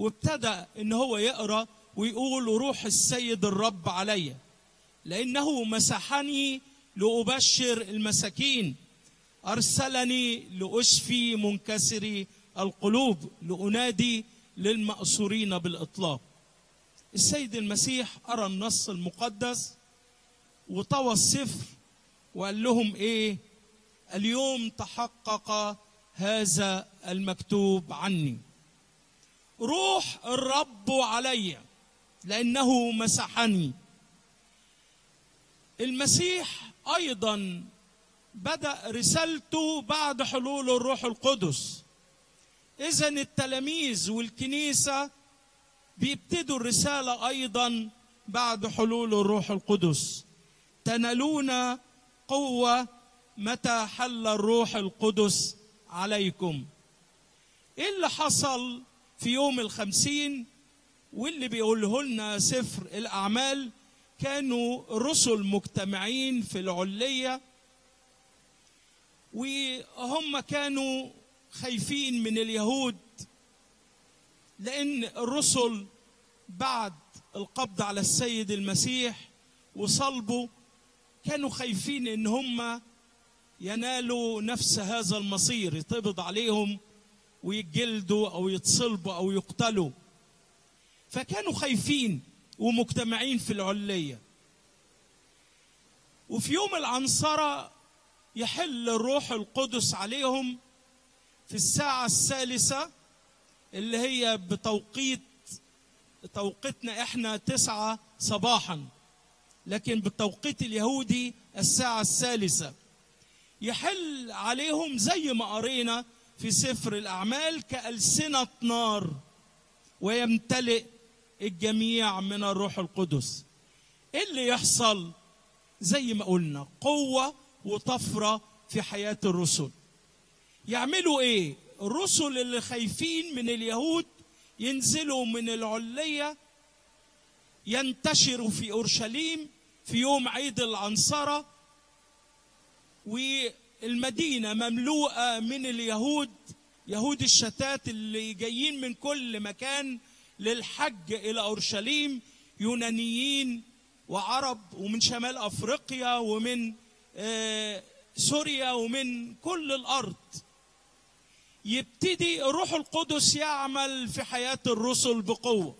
وابتدى ان هو يقرا ويقول روح السيد الرب عليا لانه مسحني لابشر المساكين ارسلني لاشفي منكسري القلوب لانادي للمأسورين بالاطلاق السيد المسيح قرا النص المقدس وطوى السفر وقال لهم ايه اليوم تحقق هذا المكتوب عني روح الرب علي لانه مسحني المسيح ايضا بدا رسالته بعد حلول الروح القدس اذا التلاميذ والكنيسه بيبتدوا الرساله ايضا بعد حلول الروح القدس تنالون قوه متى حل الروح القدس عليكم ايه اللي حصل في يوم الخمسين واللي بيقوله لنا سفر الاعمال كانوا الرسل مجتمعين في العليه وهم كانوا خايفين من اليهود لان الرسل بعد القبض على السيد المسيح وصلبه كانوا خايفين ان هم ينالوا نفس هذا المصير يتقبض عليهم ويتجلدوا او يتصلبوا او يقتلوا فكانوا خايفين ومجتمعين في العليه وفي يوم العنصره يحل الروح القدس عليهم في الساعه الثالثه اللي هي بتوقيت توقيتنا احنا تسعة صباحا لكن بالتوقيت اليهودي الساعة الثالثة يحل عليهم زي ما قرينا في سفر الأعمال كألسنة نار ويمتلئ الجميع من الروح القدس ايه اللي يحصل زي ما قلنا قوة وطفرة في حياة الرسل يعملوا ايه الرسل اللي خايفين من اليهود ينزلوا من العلية ينتشروا في أورشليم في يوم عيد العنصرة والمدينة مملوءة من اليهود يهود الشتات اللي جايين من كل مكان للحج إلى أورشليم يونانيين وعرب ومن شمال أفريقيا ومن آه سوريا ومن كل الأرض يبتدي الروح القدس يعمل في حياة الرسل بقوة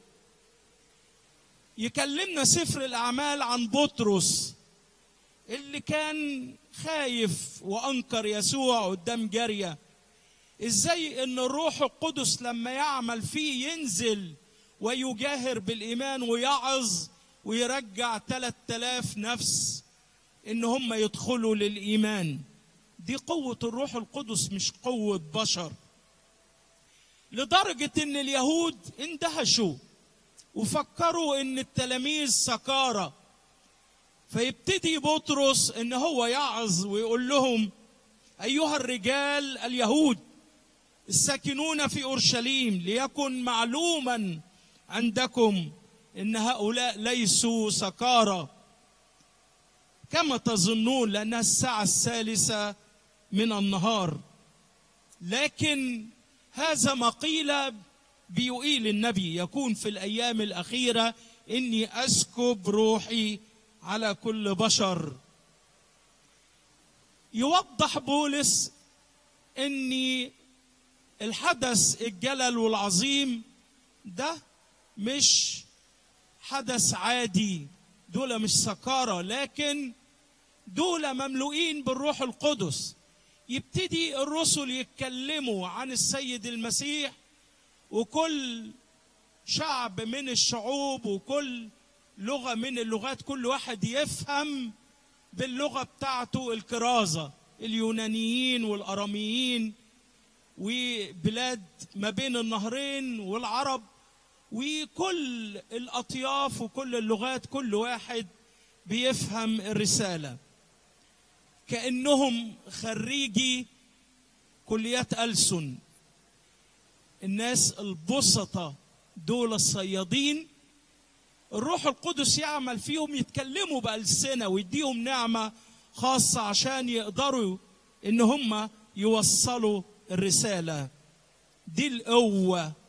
يكلمنا سفر الأعمال عن بطرس اللي كان خايف وأنكر يسوع قدام جارية إزاي إن الروح القدس لما يعمل فيه ينزل ويجاهر بالإيمان ويعظ ويرجع 3000 نفس إن هم يدخلوا للإيمان دي قوة الروح القدس مش قوة بشر لدرجة ان اليهود اندهشوا وفكروا ان التلاميذ سكارى فيبتدي بطرس ان هو يعظ ويقول لهم ايها الرجال اليهود الساكنون في اورشليم ليكن معلوما عندكم ان هؤلاء ليسوا سكارى كما تظنون لانها الساعه الثالثه من النهار لكن هذا ما قيل بيقيل النبي يكون في الايام الاخيره اني اسكب روحي على كل بشر يوضح بولس ان الحدث الجلل والعظيم ده مش حدث عادي دول مش سكارى لكن دول مملوئين بالروح القدس يبتدي الرسل يتكلموا عن السيد المسيح وكل شعب من الشعوب وكل لغه من اللغات كل واحد يفهم باللغه بتاعته الكرازه اليونانيين والاراميين وبلاد ما بين النهرين والعرب وكل الاطياف وكل اللغات كل واحد بيفهم الرساله كانهم خريجي كليات ألسن الناس البسطة دول الصيادين الروح القدس يعمل فيهم يتكلموا بألسنة ويديهم نعمة خاصة عشان يقدروا إن هم يوصلوا الرسالة دي القوة